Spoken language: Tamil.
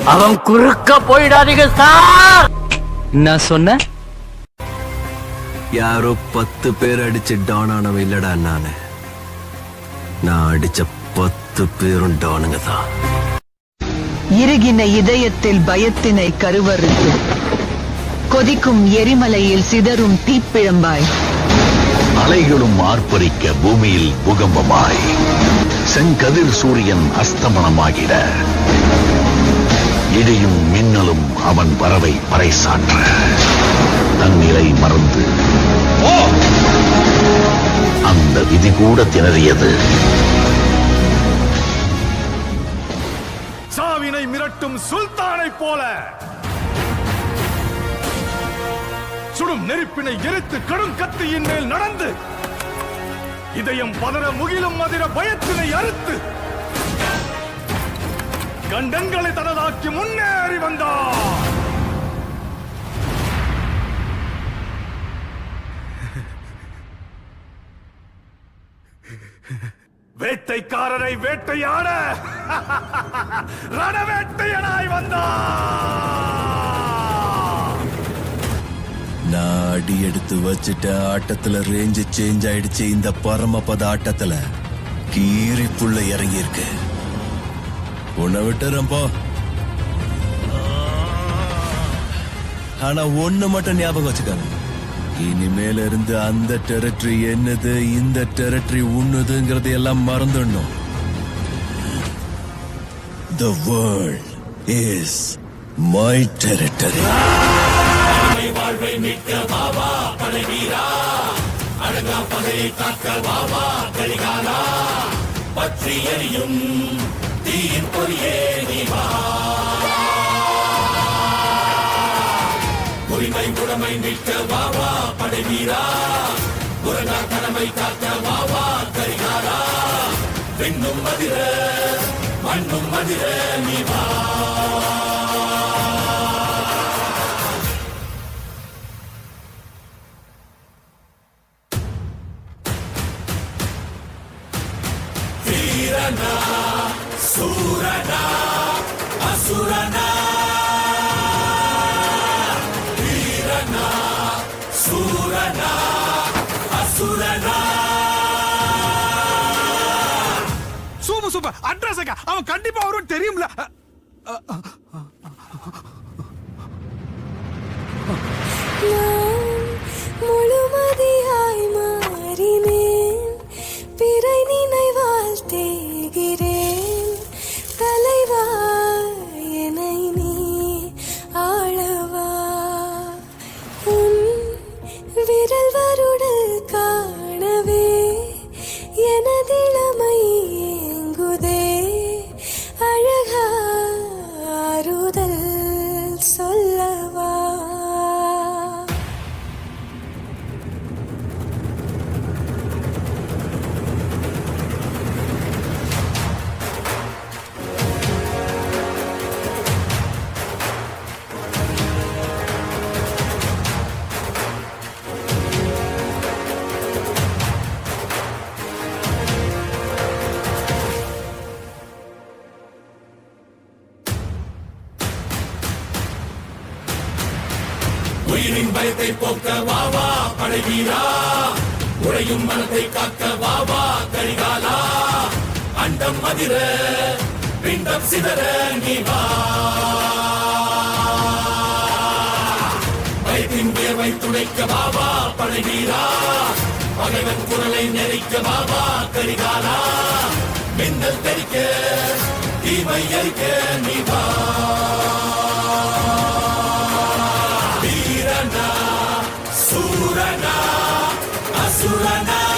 அவன் குறுக்க போயிடாதீங்க சார் நான் சொன்னேன் யாரோ பத்து பேர் அடிச்சு டான் ஆனவன் இல்லடா நானு நான் அடிச்ச பத்து பேரும் டானுங்க தான் இறுகின இதயத்தில் பயத்தினை கருவறுத்து கொதிக்கும் எரிமலையில் சிதறும் தீப்பிழம்பாய் அலைகளும் ஆர்ப்பரிக்க பூமியில் பூகம்பமாய் செங்கதிர் சூரியன் அஸ்தமனமாகிட இடியும் மின்னலும் அவன் வரவை பறைசாற்ற தன்னிலை மறந்து அந்த விதி கூட திணறியது சாவினை மிரட்டும் சுல்தானை போல சுடும் நெருப்பினை எரித்து கடும் கத்தியின் மேல் நடந்து இதயம் பதற முகிலும் மதிர பயத்தினை அறுத்து கண்டங்களை தனதாக்கி முன்னேறி வந்தார் வேட்டைக்காரரை வேட்டையாட ரணவேட்டையனாய் வந்தார் நான் அடி எடுத்து வச்சுட்ட ஆட்டத்துல ரேஞ்சு சேஞ்ச் ஆயிடுச்சு இந்த பரமபத ஆட்டத்துல கீரி புள்ள இறங்கி இருக்கு உன்னை விட்டுறப்போ ஆனா ஒண்ணு மட்டும் ஞாபகம் வச்சுக்காங்க இனிமேல இருந்து அந்த டெரிட்டரி என்னது இந்த டெரிட்டரி உன்னுதுங்கிறது எல்லாம் மறந்துடணும் The world is my territory. Super super address அவன் கண்டிப்பா வரும் தெரியும்ல நான் முழுமதியாய் மாறினேன் பிறை நினைவால் தேகிறேன் தலைவா என்னை நீ ஆளவா உன் விரல் வருடு காணவே எனதிளமை ஏங்குதே அழகா ஆறுதல் சொல்லவா சூரனா அசுரனா